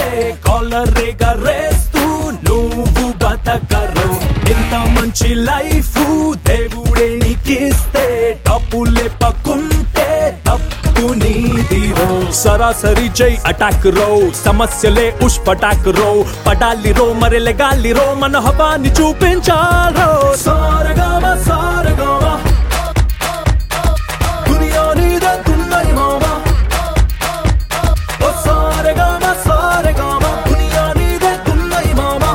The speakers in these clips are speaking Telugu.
కాలరేగా రేస్తూ నువ్వు బతకరు ఇంత మంచి లైఫ్ దేవుడే నీకిస్తే డబ్బు లేపకుంటే తప్పు నీదిరో సరాసరి జై అటాక్ రో సమస్యలే ఉష్ పటాక్ రో పడాలి రో మరి లెగాలి రో మన హవాని చూపించారో సారగామ సారగామ దునియా నీదే దున్నై మామా ఓ సారగామ సారగామ దునియా నీదే దున్నై మామా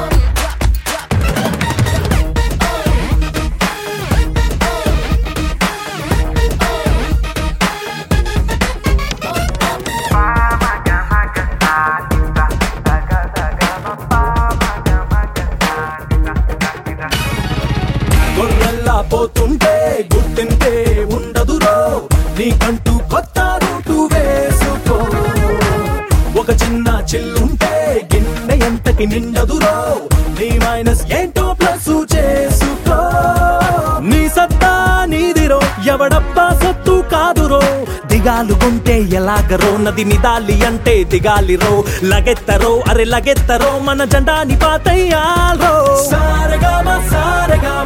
గొర్రెల్లా పోతుంటే గుర్తింటే ఉండదురో నీకంటూ కొత్త రూటు వేసుకో ఒక చిన్న చిల్లుంటే గిన్నె ఎంతకి నిండదురో నీ మైనస్ ఏంటో ప్లస్ చేసుకో నీ సత్తా నీదిరో ఎవడబ్బా సొత్తు కాదురో దిగాలు కొంటే ఎలాగరో నది నిదాలి అంటే దిగాలిరో లగెత్తరో అరే లగెత్తరో మన జెండాని పాతయ్యాలో సారగామ సారగామ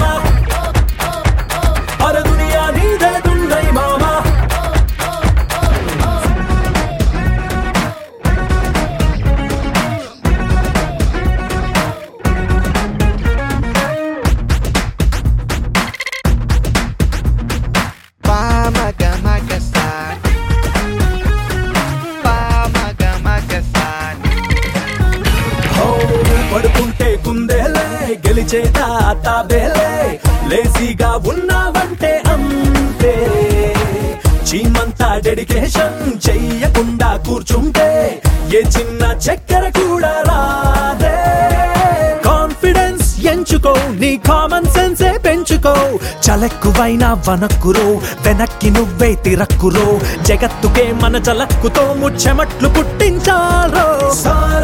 అరే దునియా నీదే దున్నై మామా Pamagamagasaan Pamagamagasaan హో, పడుకుంటే కుందేలే గెలిచేదా తాబేలే లేజీగా ఉన్నావంటే అంతే చీమంతా డెడికేషన్ చెయ్యకుండా కూర్చుంటే ఏ చిన్న చక్కెర కూడా రాదే కాన్ఫిడెన్స్ ఎంచుకో నీ కామన్ సెన్సే పెంచుకో చలెక్కువైనా వనక్కురో వెనక్కి నువ్వే తిరక్కురో జగత్తుకే మన చలక్కుతో ముచ్చెమట్లు పుట్టించారో సార